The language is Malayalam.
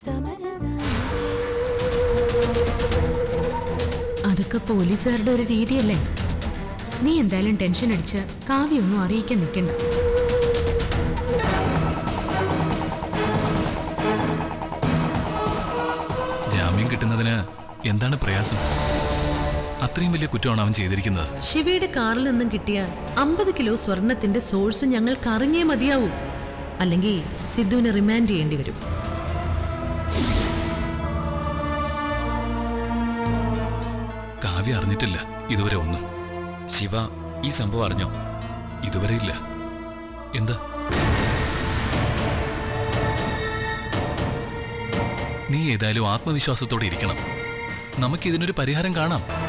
അതൊക്കെ പോലീസുകാരുടെ ഒരു രീതിയല്ലേ നീ എന്തായാലും ടെൻഷൻ അടിച്ച് കാവ്യൊന്നും അറിയിക്കാൻ നിൽക്കണ്ട ജാമ്യം കിട്ടുന്നതിന് എന്താണ് പ്രയാസം അത്രയും വലിയ കുറ്റമാണ് അവൻ ചെയ്തിരിക്കുന്നത് ശിവയുടെ കാറിൽ നിന്നും കിട്ടിയ അമ്പത് കിലോ സ്വർണത്തിന്റെ സോഴ്സ് ഞങ്ങൾക്ക് അറിഞ്ഞേ മതിയാവൂ അല്ലെങ്കിൽ സിദ്ധുവിനെ റിമാൻഡ് ചെയ്യേണ്ടി വരും കാവ്യ അറിഞ്ഞിട്ടില്ല ഇതുവരെ ഒന്നും ശിവ ഈ സംഭവം അറിഞ്ഞോ ഇതുവരെ ഇല്ല എന്താ നീ ഏതായാലും ആത്മവിശ്വാസത്തോടെ ഇരിക്കണം നമുക്ക് ഇതിനൊരു പരിഹാരം കാണാം